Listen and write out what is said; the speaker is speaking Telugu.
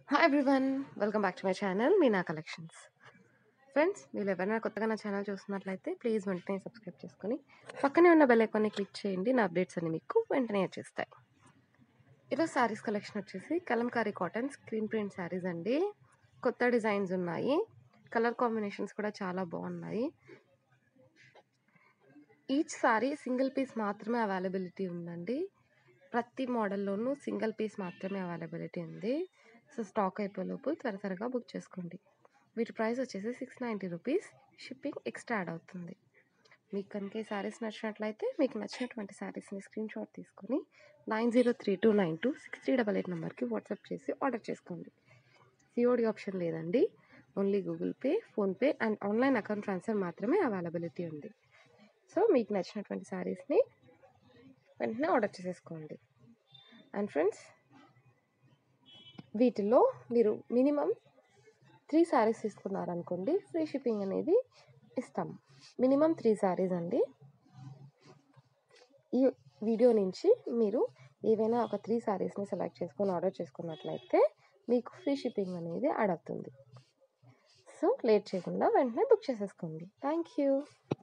hi everyone welcome back to my channel Meena collections friends మీరు ఎవరైనా కొత్తగా నా ఛానల్ చూస్తున్నట్లయితే ప్లీజ్ వెంటనే సబ్స్క్రైబ్ చేసుకొని పక్కనే ఉన్న బెల్ ఐకాన్ని క్లిక్ చేయండి నా అప్డేట్స్ అన్ని మీకు వెంటనే వచ్చేస్తాయి ఈరోజు శారీస్ కలెక్షన్ వచ్చేసి Kalamkari cotton screen print sarees అండి కొత్త డిజైన్స్ ఉన్నాయి కలర్ కాంబినేషన్స్ కూడా చాలా బాగున్నాయి ఈచ్ సారీ సింగిల్ పీస్ మాత్రమే అవైలబిలిటీ ఉందండి ప్రతి మోడల్లోనూ సింగిల్ పీస్ మాత్రమే అవైలబిలిటీ ఉంది సో స్టాక్ అయిపోయేలోపు త్వర త్వరగా బుక్ చేసుకోండి వీటి ప్రైస్ వచ్చేసి six ninety rupees shipping extra add అవుతుంది మీకు కనుక ఈ శారీస్ నచ్చినట్లయితే మీకు నచ్చినటువంటి శారీస్ని స్క్రీన్ షాట్ తీసుకొని nine zero three two nine two six three double eight నెంబర్కి వాట్సాప్ చేసి ఆర్డర్ చేసుకోండి సిఓడి ఆప్షన్ లేదండి only Google Pay PhonePe and online account transfer మాత్రమే అవైలబిలిటీ ఉంది సో మీకు నచ్చినటువంటి శారీస్ని వెంటనే ఆర్డర్ చేసేసుకోండి అండ్ ఫ్రెండ్స్ వీటిలో మీరు మినిమం త్రీ శారీస్ తీసుకున్నారనుకోండి ఫ్రీ షిప్పింగ్ అనేది ఇస్తాం మినిమం త్రీ శారీస్ అండి ఈ వీడియో నుంచి మీరు ఏవైనా ఒక త్రీ శారీస్ని సెలెక్ట్ చేసుకొని ఆర్డర్ చేసుకున్నట్లయితే మీకు ఫ్రీ షిప్పింగ్ అనేది యాడ్ అవుతుంది సో లేట్ చేయకుండా వెంటనే బుక్ చేసేసుకోండి థ్యాంక్ యూ